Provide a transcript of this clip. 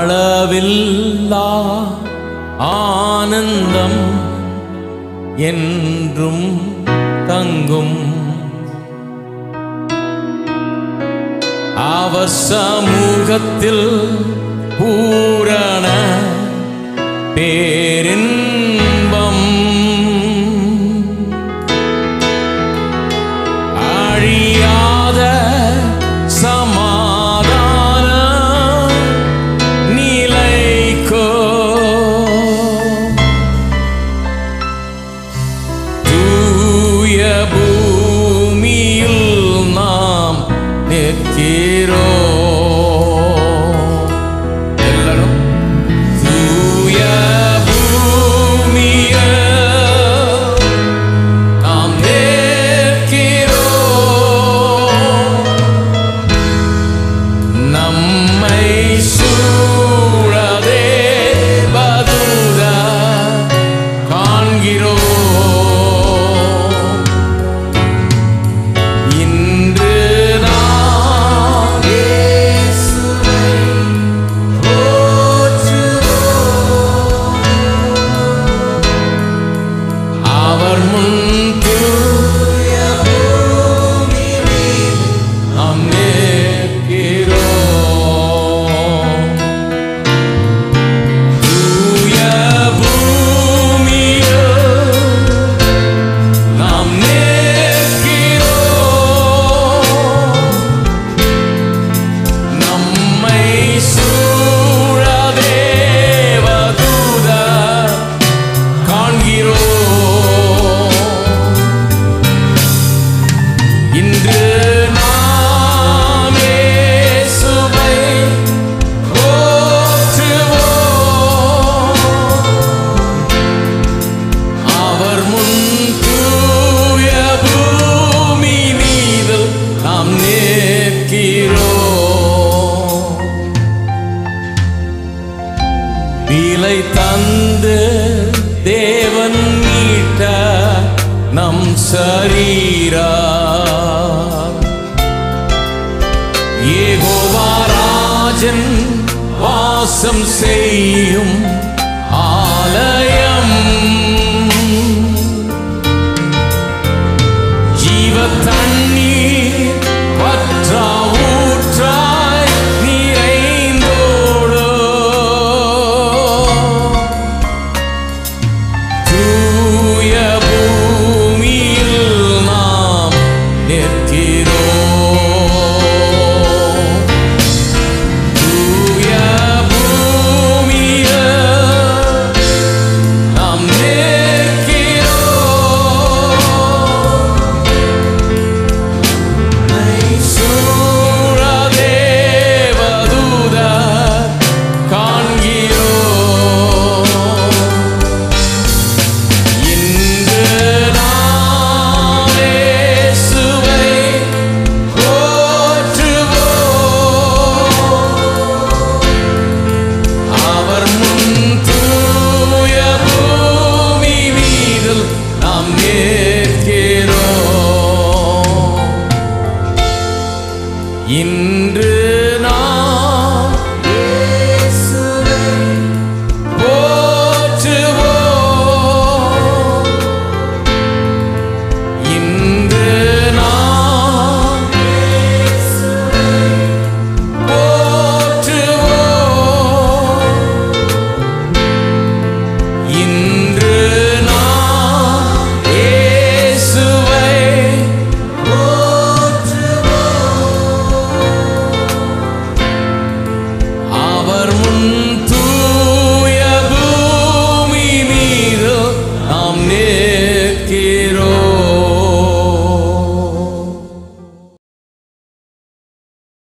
அளவில்லா ஆனந்தம் என்றும் தங்கும் அவர் சமூகத்தில் பூரண பேரின்பம் அழியாத சமாதான நிலைக்கோ தூய பூமியில் நாம் நிற்கிறோம் எல்லாரும் தூய பூமியில் நாம் நிற்கிறோம் நம்மை சூழதே பதுத காண்கிறோம் இன்று நாம் இயேசுவை போற்றுவோம். அவர் முன் தூய பூமி மீது நாம் நிற்கிறோம். தூய பூமியில் நாம் நிற்கிறோம். நம்மை சூழ தேவதூதர் காண்கிறோம் இன்று நாம் இயேசுவை போற்றுவோம். அவர் முன் தூய பூமி மீது நாம் நிற்கிறோம் விலை தந்து தேவன் மீட்ட நம் சரீரா ஏகோவாராஜன் வாசம் செய்யும் ஆலயம்